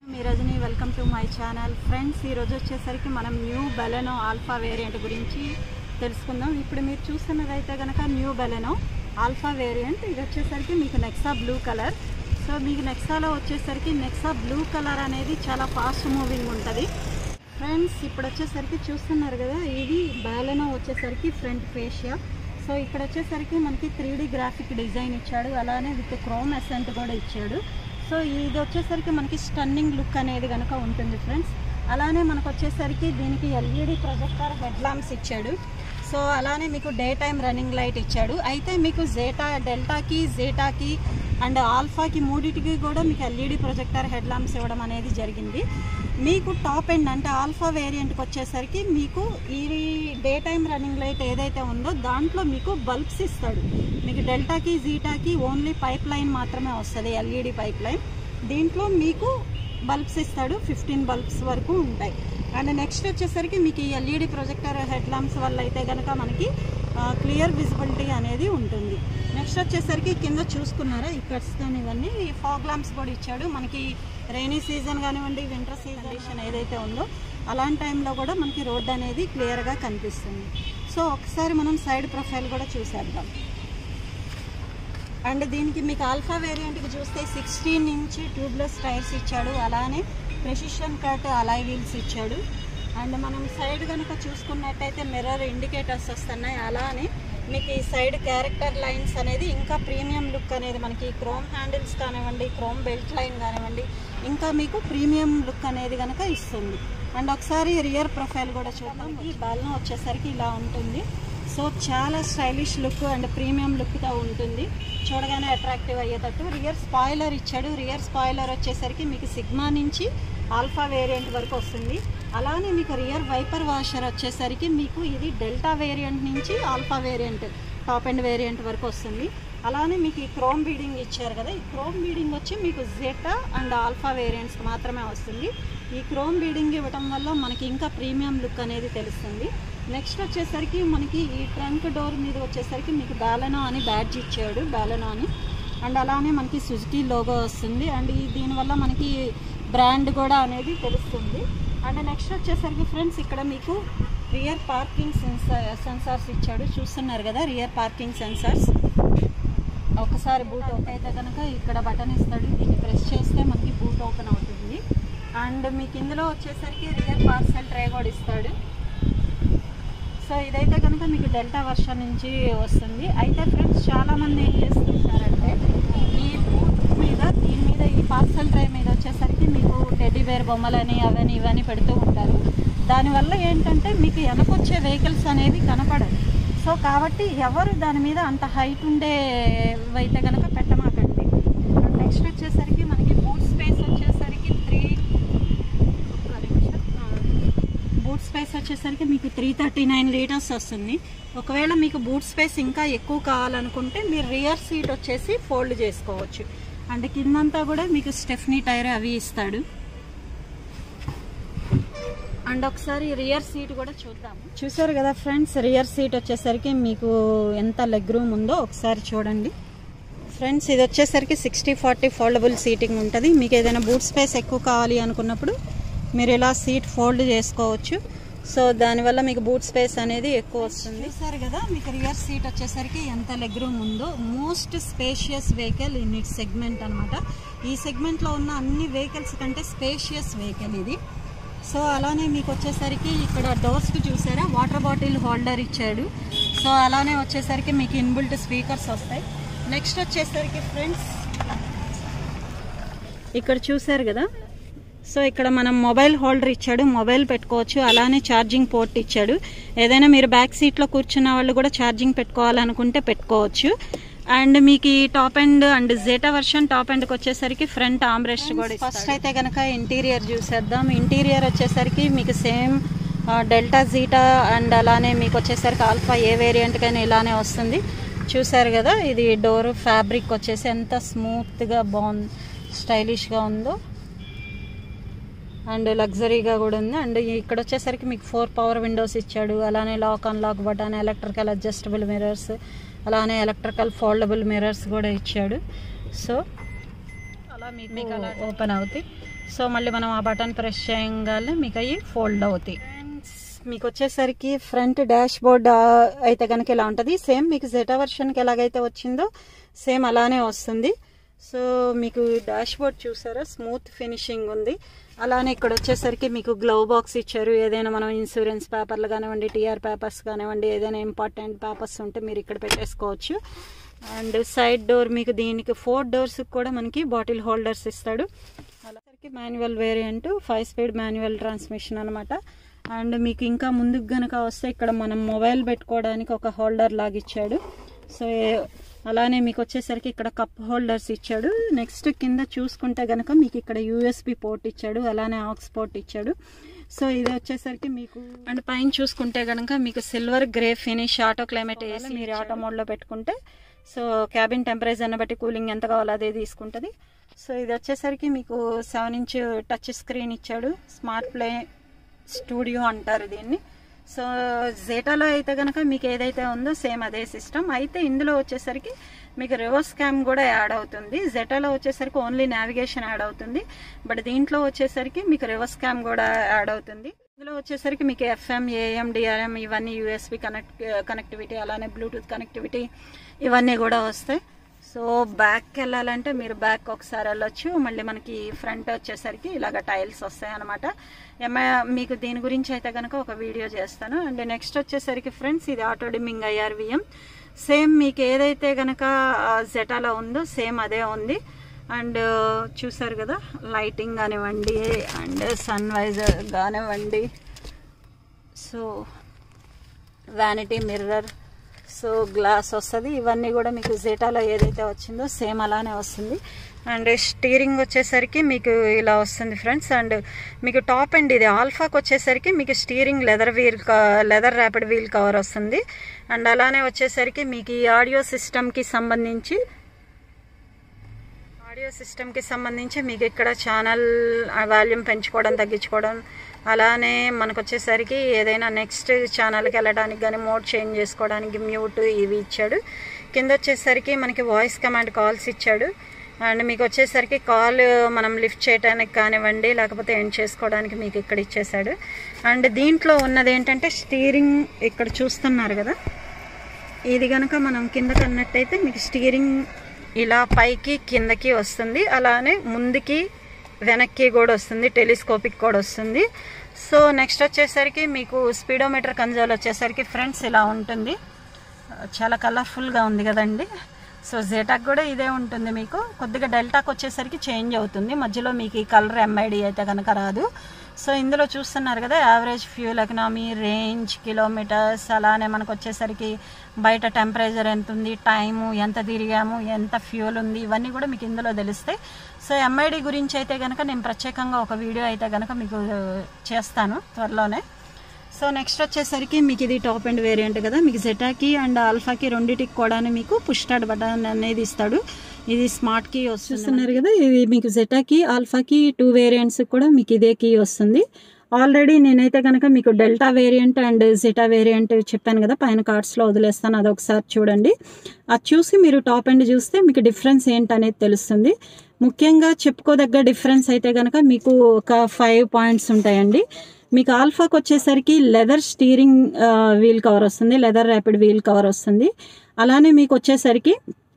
me Rajani welcome to my channel friends ఈరోజు వచ్చేసరికి మనం న్యూ బెలెనో ఆల్ఫా వేరియంట్ గురించి తెలుసుకుందాం ఇప్పుడు మీరు చూస్తున్నదైతే కనుక న్యూ బెలెనో ఆల్ఫా వేరియంట్ ఇది వచ్చేసరికి మీకు నెక్సా బ్లూ కలర్ సో మీకు నెక్సాలో వచ్చేసరికి నెక్సా బ్లూ కలర్ అనేది చాలా ఫాస్ట్ మూవింగ్ ఉంటుంది ఫ్రెండ్స్ ఇప్పుడు వచ్చేసరికి చూస్తున్నారు కదా ఇది బాలెనో వచ్చేసరికి ఫ్రంట్ ఫేషియా సో ఇక్కడ వచ్చేసరికి మనకి త్రీ గ్రాఫిక్ డిజైన్ ఇచ్చాడు అలానే విత్ క్రోమ్ ఎసెంట్ కూడా ఇచ్చాడు సో ఇది వచ్చేసరికి మనకి స్టన్నింగ్ లుక్ అనేది కనుక ఉంటుంది ఫ్రెండ్స్ అలానే మనకు వచ్చేసరికి దీనికి ఎల్ఈడి ప్రొజెక్టర్ హెడ్ ల్యాంప్స్ ఇచ్చాడు సో అలానే మీకు డే టైం రన్నింగ్ లైట్ ఇచ్చాడు అయితే మీకు జేటా డెల్టాకి జేటాకి అండ్ ఆల్ఫాకి మూడిటికి కూడా మీకు ఎల్ఈడి ప్రొజెక్టర్ హెడ్ ల్యాంప్స్ ఇవ్వడం అనేది జరిగింది మీకు టాప్ ఎండ్ అంటే ఆల్ఫా వేరియంట్కి వచ్చేసరికి మీకు ఈ డే టైం రన్నింగ్ లైట్ ఏదైతే ఉందో దాంట్లో మీకు బల్బ్స్ ఇస్తాడు మీకు డెల్టాకి జీటాకి ఓన్లీ పైప్ లైన్ మాత్రమే వస్తుంది ఎల్ఈడి పైప్ లైన్ దీంట్లో మీకు బల్బ్స్ ఇస్తాడు ఫిఫ్టీన్ బల్బ్స్ వరకు ఉంటాయి అండ్ నెక్స్ట్ వచ్చేసరికి మీకు ఈ ఎల్ఈడి ప్రొజెక్టర్ హెడ్ ల్యాంప్స్ వల్ల అయితే కనుక మనకి క్లియర్ విజిబిలిటీ అనేది ఉంటుంది నెక్స్ట్ వచ్చేసరికి కింద చూసుకున్నారా ఇక్కడ కానీ ఇవన్నీ ఫాగ్ ల్యాంప్స్ కూడా ఇచ్చాడు మనకి రైనీ సీజన్ కానివ్వండి వింటర్ సీజన్ కండిషన్ ఏదైతే ఉందో అలాంటి టైంలో కూడా మనకి రోడ్ అనేది క్లియర్గా కనిపిస్తుంది సో ఒకసారి మనం సైడ్ ప్రొఫైల్ కూడా చూసేద్దాం అండ్ దీనికి మీకు ఆల్ఫా వేరియంట్కి చూస్తే సిక్స్టీన్ ఇంచ్ ట్యూబ్లెస్ టైర్స్ ఇచ్చాడు అలానే ప్రెసిషన్ కట్ అలాయ్ వీల్స్ ఇచ్చాడు అండ్ మనం సైడ్ కనుక చూసుకున్నట్టయితే మిర్రర్ ఇండికేటర్స్ వస్తున్నాయి అలానే మీకు ఈ సైడ్ క్యారెక్టర్ లైన్స్ అనేది ఇంకా ప్రీమియం లుక్ అనేది మనకి క్రోమ్ హ్యాండిల్స్ కానివ్వండి క్రోమ్ బెల్ట్ లైన్ కానివ్వండి ఇంకా మీకు ప్రీమియం లుక్ అనేది కనుక ఇస్తుంది అండ్ ఒకసారి రియర్ ప్రొఫైల్ కూడా చూద్దాం ఈ బాల్న వచ్చేసరికి ఇలా ఉంటుంది సో చాలా స్టైలిష్ లుక్ అండ్ ప్రీమియం లుక్తో ఉంటుంది చూడగానే అట్రాక్టివ్ అయ్యేటట్టు రియర్ స్పాయిలర్ ఇచ్చాడు రియర్ స్పాయిలర్ వచ్చేసరికి మీకు సిగ్మా నుంచి ఆల్ఫా వేరియంట్ వరకు వస్తుంది అలానే మీకు రియర్ వైపర్ వాషర్ వచ్చేసరికి మీకు ఇది డెల్టా వేరియంట్ నుంచి alpha variant top end variant వరకు వస్తుంది అలానే మీకు ఈ క్రోమ్ బీడింగ్ ఇచ్చారు కదా ఈ క్రోమ్ బీడింగ్ వచ్చి మీకు జెటా అండ్ ఆల్ఫా వేరియంట్స్కి మాత్రమే వస్తుంది ఈ క్రోమ్ బీడింగ్ ఇవ్వడం వల్ల మనకి ఇంకా ప్రీమియం లుక్ అనేది తెలుస్తుంది నెక్స్ట్ వచ్చేసరికి మనకి ఈ ట్రంక్ డోర్ మీద వచ్చేసరికి మీకు బ్యాలెనో అని బ్యాడ్జ్ ఇచ్చాడు బ్యాలెనో అని అండ్ అలానే మనకి సుజుకి లోగో వస్తుంది అండ్ ఈ దీనివల్ల మనకి బ్రాండ్ కూడా అనేది తెలుస్తుంది అండ్ నెక్స్ట్ వచ్చేసరికి ఫ్రెండ్స్ ఇక్కడ మీకు రియర్ పార్కింగ్ సెన్సార్ సెన్సార్స్ ఇచ్చాడు చూస్తున్నారు కదా రియర్ పార్కింగ్ సెన్సార్స్ ఒకసారి బూట్ ఓపెన్ అయితే కనుక ఇక్కడ బటన్ ఇస్తాడు దీన్ని ప్రెస్ చేస్తే మనకి బూట్ ఓపెన్ అవుతుంది అండ్ మీకు ఇందులో వచ్చేసరికి రియర్ పార్సల్ ట్రే కూడా ఇస్తాడు సో ఇదైతే కనుక మీకు డెల్టా వర్షన్ నుంచి వస్తుంది అయితే ఫ్రెండ్స్ చాలామంది ఏం చేస్తుంటారంటే ఈ బూట్ మీద దీని మీద ఈ పార్సల్ ట్రే మీద వచ్చేసరికి మీకు టెడ్డీ బేర్ బొమ్మలని అవని ఇవని పెడుతూ ఉంటారు దానివల్ల ఏంటంటే మీకు వెనకొచ్చే వెహికల్స్ అనేవి కనపడదు సో కాబట్టి ఎవరు దాని మీద అంత హైట్ ఉండే అయితే కనుక పెట్టమాకండి నెక్స్ట్ వచ్చేసరికి మనకి బూట్ స్పేస్ వచ్చేసరికి త్రీ ఒక్క నిమిషం బూట్ స్పేస్ వచ్చేసరికి మీకు త్రీ థర్టీ నైన్ లీటర్స్ వస్తుంది ఒకవేళ మీకు బూట్ స్పేస్ ఇంకా ఎక్కువ కావాలనుకుంటే మీరు రియర్ సీట్ వచ్చేసి ఫోల్డ్ చేసుకోవచ్చు అండ్ కిందంతా కూడా మీకు స్టెఫ్నీ టైర్ అవి ఇస్తాడు అండ్ ఒకసారి రియర్ సీట్ కూడా చూద్దాము చూసారు కదా ఫ్రెండ్స్ రియర్ సీట్ వచ్చేసరికి మీకు ఎంత లెగ్ రూమ్ ఉందో ఒకసారి చూడండి ఫ్రెండ్స్ ఇది వచ్చేసరికి సిక్స్టీ ఫార్టీ ఫోల్డబుల్ సీటింగ్ ఉంటుంది మీకు ఏదైనా బూట్ స్పేస్ ఎక్కువ కావాలి అనుకున్నప్పుడు మీరు ఇలా సీట్ ఫోల్డ్ చేసుకోవచ్చు సో దానివల్ల మీకు బూట్ స్పేస్ అనేది ఎక్కువ వస్తుంది చూసారు కదా మీకు రియర్ సీట్ వచ్చేసరికి ఎంత లెగ్ రూమ్ ఉందో most spacious vehicle in it segment అనమాట ఈ సెగ్మెంట్లో ఉన్న అన్ని వెహికల్స్ కంటే స్పేషియస్ వెహికల్ ఇది సో అలానే మీకు వచ్చేసరికి ఇక్కడ డోర్స్కి చూసారా వాటర్ బాటిల్ హోల్డర్ ఇచ్చాడు సో అలానే వచ్చేసరికి మీకు ఇన్బిల్ట్ స్పీకర్స్ వస్తాయి నెక్స్ట్ వచ్చేసరికి ఫ్రెండ్స్ ఇక్కడ చూసారు కదా సో ఇక్కడ మనం మొబైల్ హోల్డర్ ఇచ్చాడు మొబైల్ పెట్టుకోవచ్చు అలానే ఛార్జింగ్ పోర్ట్ ఇచ్చాడు ఏదైనా మీరు బ్యాక్ సీట్లో కూర్చున్న వాళ్ళు కూడా ఛార్జింగ్ పెట్టుకోవాలనుకుంటే పెట్టుకోవచ్చు అండ్ మీకు ఈ top end and zeta version top అండ్కి వచ్చేసరికి ఫ్రంట్ ఆమ్రెస్ట్ కూడా ఫస్ట్ అయితే కనుక ఇంటీరియర్ చూసేద్దాం ఇంటీరియర్ వచ్చేసరికి మీకు సేమ్ డెల్టా జీటా అండ్ అలానే మీకు వచ్చేసరికి ఆల్ఫా ఏ వేరియంట్కైనా ఇలానే వస్తుంది చూసారు కదా ఇది డోర్ ఫ్యాబ్రిక్ వచ్చేసి ఎంత స్మూత్గా బాగుంది స్టైలిష్గా ఉందో అండ్ లగ్జరీగా కూడా ఉంది అండ్ ఇక్కడ వచ్చేసరికి మీకు ఫోర్ పవర్ విండోస్ ఇచ్చాడు అలానే lock unlock button electrical adjustable mirrors అలానే ఎలక్ట్రికల్ ఫోల్డబుల్ మిరర్స్ కూడా ఇచ్చాడు సో అలా మీకు మీకు అలా ఓపెన్ అవుతాయి సో మళ్ళీ మనం ఆ బటన్ ప్రెస్ చేయగానే మీకు అవి ఫోల్డ్ అవుతాయి మీకు వచ్చేసరికి ఫ్రంట్ డాష్ బోర్డ్ అయితే కనుక ఇలా ఉంటుంది సేమ్ మీకు జెటా వర్షన్కి ఎలాగైతే వచ్చిందో సేమ్ అలానే వస్తుంది సో మీకు డాష్ బోర్డ్ చూసారా స్మూత్ ఫినిషింగ్ ఉంది అలానే ఇక్కడ వచ్చేసరికి మీకు గ్లవ్ బాక్స్ ఇచ్చారు ఏదైనా మనం ఇన్సూరెన్స్ పేపర్లు కానివ్వండి టీఆర్ పేపర్స్ కానివ్వండి ఏదైనా ఇంపార్టెంట్ పేపర్స్ ఉంటే మీరు ఇక్కడ పెట్టేసుకోవచ్చు అండ్ సైడ్ డోర్ మీకు దీనికి ఫోర్ డోర్స్ కూడా మనకి బాటిల్ హోల్డర్స్ ఇస్తాడు అలాగే manual variant five speed manual transmission అనమాట అండ్ మీకు ఇంకా ముందుకు గనక వస్తే ఇక్కడ మనం మొబైల్ పెట్టుకోవడానికి ఒక హోల్డర్ లాగా ఇచ్చాడు సో ఏ- అలానే మీకు వచ్చేసరికి ఇక్కడ కప్ హోల్డర్స్ ఇచ్చాడు నెక్స్ట్ కింద చూసుకుంటే గనక మీకు ఇక్కడ యూఎస్బి పోర్ట్ ఇచ్చాడు అలానే ఆక్స్ పోర్ట్ ఇచ్చాడు సో ఇది వచ్చేసరికి మీకు అండ్ పైన చూసుకుంటే గనక మీకు silver grey finish auto climate వేసి మీరు ఆటో మోడ్లో పెట్టుకుంటే సో క్యాబిన్ టెంపరేచర్ని బట్టి కూలింగ్ ఎంత కావాలో అదే తీసుకుంటుంది సో ఇది వచ్చేసరికి మీకు సెవెన్ ఇంచ్ టచ్ స్క్రీన్ ఇచ్చాడు స్మార్ట్ ప్లే స్టూడియో అంటారు దీన్ని సో జేటాలో అయితే కనుక మీకు ఏదైతే ఉందో సేమ్ అదే సిస్టమ్ అయితే ఇందులో వచ్చేసరికి మీకు రివర్స్ క్యామ్ కూడా యాడ్ అవుతుంది జెటాలో వచ్చేసరికి ఓన్లీ నావిగేషన్ యాడ్ అవుతుంది బట్ దీంట్లో వచ్చేసరికి మీకు రివర్స్ క్యామ్ కూడా యాడ్ అవుతుంది ఇందులో వచ్చేసరికి మీకు ఎఫ్ఎం ఏఎం డిఆర్ఎం ఇవన్నీ యూఎస్బి కనెక్ట్ కనెక్టివిటీ అలానే బ్లూటూత్ కనెక్టివిటీ ఇవన్నీ కూడా వస్తాయి సో బ్యాక్కి వెళ్ళాలంటే మీరు బ్యాక్ ఒకసారి వెళ్ళొచ్చు మళ్ళీ మనకి ఫ్రంట్ వచ్చేసరికి ఇలాగ టైల్స్ వస్తాయి అనమాట మీకు దీని గురించి అయితే కనుక ఒక వీడియో చేస్తాను అండ్ నెక్స్ట్ వచ్చేసరికి ఫ్రెండ్స్ ఇది ఆటో డిమ్మింగ్ ఐఆర్విఎం సేమ్ మీకు ఏదైతే కనుక జెటాలో ఉందో సేమ్ అదే ఉంది అండ్ చూసారు కదా లైటింగ్ కానివ్వండి అండ్ సన్ వైజర్ కానివ్వండి so vanity mirror so glass వస్తుంది ఇవన్నీ కూడా మీకు జేటాలో ఏదైతే వచ్చిందో సేమ్ అలానే వస్తుంది అండ్ స్టీరింగ్ వచ్చేసరికి మీకు ఇలా వస్తుంది ఫ్రెండ్స్ అండ్ మీకు టాప్ అండ్ ఇది ఆల్ఫాకి వచ్చేసరికి మీకు steering leather wheel leather wrapped wheel cover వస్తుంది అండ్ అలానే వచ్చేసరికి మీకు ఈ ఆడియో సిస్టమ్కి సంబంధించి ఆడియో సిస్టమ్కి సంబంధించి మీకు ఇక్కడ ఛానల్ వాల్యూమ్ పెంచుకోవడం తగ్గించుకోవడం అలానే మనకు వచ్చేసరికి ఏదైనా నెక్స్ట్ ఛానల్కి వెళ్ళడానికి కానీ మోడ్ చేంజ్ చేసుకోవడానికి మ్యూట్ ఇవి ఇచ్చాడు కింద వచ్చేసరికి మనకి వాయిస్ కమాండ్ కాల్స్ ఇచ్చాడు అండ్ మీకు వచ్చేసరికి కాల్ మనం లిఫ్ట్ చేయడానికి కానివ్వండి లేకపోతే ఎండ్ చేసుకోవడానికి మీకు ఇక్కడ ఇచ్చేసాడు అండ్ దీంట్లో ఉన్నది ఏంటంటే స్టీరింగ్ ఇక్కడ చూస్తున్నారు కదా ఇది కనుక మనం కిందకి అన్నట్టయితే మీకు స్టీరింగ్ ఇలా పైకి కిందకి వస్తుంది అలానే ముందుకి వెనక్కి కూడా వస్తుంది టెలిస్కోపిక్ కూడా వస్తుంది సో నెక్స్ట్ వచ్చేసరికి మీకు స్పీడోమీటర్ కన్జోల్ వచ్చేసరికి ఫ్రెండ్స్ ఇలా ఉంటుంది చాలా కలర్ఫుల్గా ఉంది కదండి సో జేటాక్ కూడా ఇదే ఉంటుంది మీకు కొద్దిగా డెల్టాక్ వచ్చేసరికి చేంజ్ అవుతుంది మధ్యలో మీకు ఈ కలర్ ఎంఐడి అయితే కనుక రాదు సో ఇందులో చూస్తున్నారు కదా average fuel economy range kilometres అలానే మనకు వచ్చేసరికి బయట టెంపరేచర్ ఎంత ఉంది టైము ఎంత తిరిగాము ఎంత ఫ్యూల్ ఉంది ఇవన్నీ కూడా మీకు ఇందులో తెలుస్తాయి సో ఎంఐడి గురించి అయితే కనుక నేను ప్రత్యేకంగా ఒక వీడియో అయితే కనుక మీకు చేస్తాను త్వరలోనే సో నెక్స్ట్ వచ్చేసరికి మీకు ఇది టాప్ అండ్ వేరియంట్ కదా మీకు జెటాకి అండ్ ఆల్ఫాకి రెండింటికి కూడా మీకు పుష్ స్టార్ట్ బటన్ అనేది ఇస్తాడు ఇది స్మార్ట్ కీ వస్తున్నారు కదా ఇది మీకు జెటాకి ఆల్ఫాకి టూ వేరియంట్స్ కూడా మీకు ఇదే కీ వస్తుంది ఆల్రెడీ నేనైతే కనుక మీకు delta variant and zeta variant చెప్పాను కదా పైన కార్డ్స్లో వదిలేస్తాను అది ఒకసారి చూడండి అది చూసి మీరు టాప్ ఎండ్ చూస్తే మీకు డిఫరెన్స్ ఏంటనేది తెలుస్తుంది ముఖ్యంగా చెప్పుకోదగ్గ డిఫరెన్స్ అయితే కనుక మీకు ఒక ఫైవ్ పాయింట్స్ ఉంటాయండి మీకు ఆల్ఫాకి వచ్చేసరికి లెదర్ స్టీరింగ్ వీల్ కవర్ వస్తుంది లెదర్ ర్యాపిడ్ వీల్ కవర్ వస్తుంది అలానే మీకు వచ్చేసరికి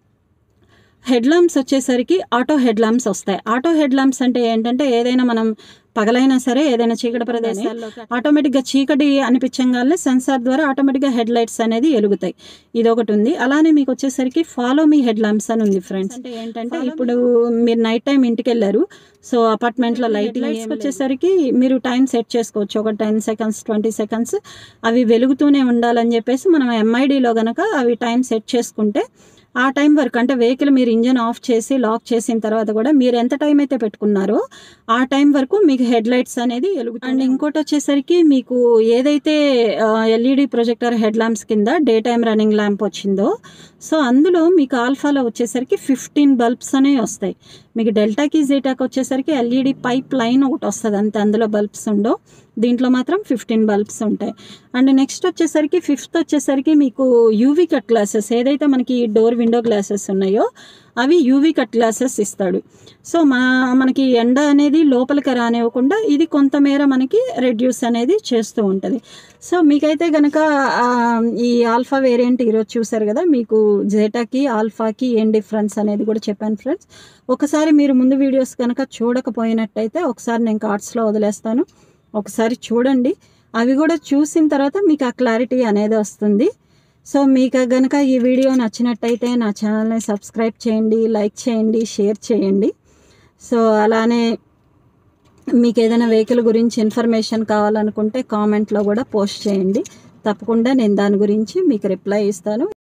హెడ్ ల్యాంప్స్ వచ్చేసరికి ఆటో హెడ్ ల్యాంప్స్ వస్తాయి ఆటో హెడ్ ల్యాంప్స్ అంటే ఏంటంటే ఏదైనా మనం పగలైనా సరే ఏదైనా చీకటి ప్రదేశాల్లో ఆటోమేటిక్గా చీకటి అనిపించగానే సెన్సార్ ద్వారా ఆటోమేటిక్గా హెడ్ లైట్స్ అనేది వెలుగుతాయి ఇది ఒకటి ఉంది అలానే మీకు వచ్చేసరికి ఫాలో మీ హెడ్ ల్యాంప్స్ అని ఉంది ఫ్రెండ్స్ అంటే ఏంటంటే ఇప్పుడు మీరు నైట్ టైం ఇంటికి వెళ్ళారు సో అపార్ట్మెంట్లో లైటింగ్ లైట్స్ వచ్చేసరికి మీరు టైం సెట్ చేసుకోవచ్చు ఒక టెన్ సెకండ్స్ ట్వంటీ సెకండ్స్ అవి వెలుగుతూనే ఉండాలని చెప్పేసి మనం ఎంఐడిలో గనక అవి టైం సెట్ చేసుకుంటే ఆ టైం వరకు అంటే వెహికల్ మీరు ఇంజన్ ఆఫ్ చేసి లాక్ చేసిన తర్వాత కూడా మీరు ఎంత టైం అయితే పెట్టుకున్నారో ఆ టైం వరకు మీకు హెడ్ లైట్స్ అనేది వెలుగుతుంది అండ్ ఇంకోటి వచ్చేసరికి మీకు ఏదైతే ఎల్ఈడి ప్రొజెక్టర్ హెడ్ ల్యాంప్స్ కింద డే టైం రన్నింగ్ ల్యాంప్ వచ్చిందో సో అందులో మీకు ఆల్ఫాలో వచ్చేసరికి ఫిఫ్టీన్ బల్బ్స్ అనేవి వస్తాయి మీకు డెల్టాకి జీటాకి వచ్చేసరికి ఎల్ఈడి పైప్ లైన్ ఒకటి వస్తుంది అంతే అందులో బల్బ్స్ ఉండవు దీంట్లో మాత్రం ఫిఫ్టీన్ బల్బ్స్ ఉంటాయి అండ్ నెక్స్ట్ వచ్చేసరికి ఫిఫ్త్ వచ్చేసరికి మీకు యూవీ కట్ గ్లాసెస్ ఏదైతే మనకి డోర్ విండో గ్లాసెస్ ఉన్నాయో అవి యూవీ కట్ గ్లాసెస్ ఇస్తాడు సో మా మనకి ఎండ అనేది లోపలికి రానివ్వకుండా ఇది కొంతమేర మనకి రెడ్యూస్ అనేది చేస్తూ ఉంటుంది సో మీకైతే కనుక ఈ ఆల్ఫా వేరియంట్ ఈరోజు చూసారు కదా మీకు జేటాకి ఆల్ఫాకి ఏం డిఫరెన్స్ అనేది కూడా చెప్పాను ఫ్రెండ్స్ ఒకసారి మీరు ముందు వీడియోస్ కనుక చూడకపోయినట్టయితే ఒకసారి నేను కార్డ్స్లో వదిలేస్తాను ఒకసారి చూడండి అవి కూడా చూసిన తర్వాత మీకు ఆ క్లారిటీ అనేది వస్తుంది సో మీకు గనక ఈ వీడియో నచ్చినట్టయితే నా ఛానల్ని సబ్స్క్రైబ్ చేయండి లైక్ చేయండి షేర్ చేయండి సో అలానే మీకు ఏదైనా వెహికల్ గురించి ఇన్ఫర్మేషన్ కావాలనుకుంటే కామెంట్లో కూడా పోస్ట్ చేయండి తప్పకుండా నేను దాని గురించి మీకు రిప్లై ఇస్తాను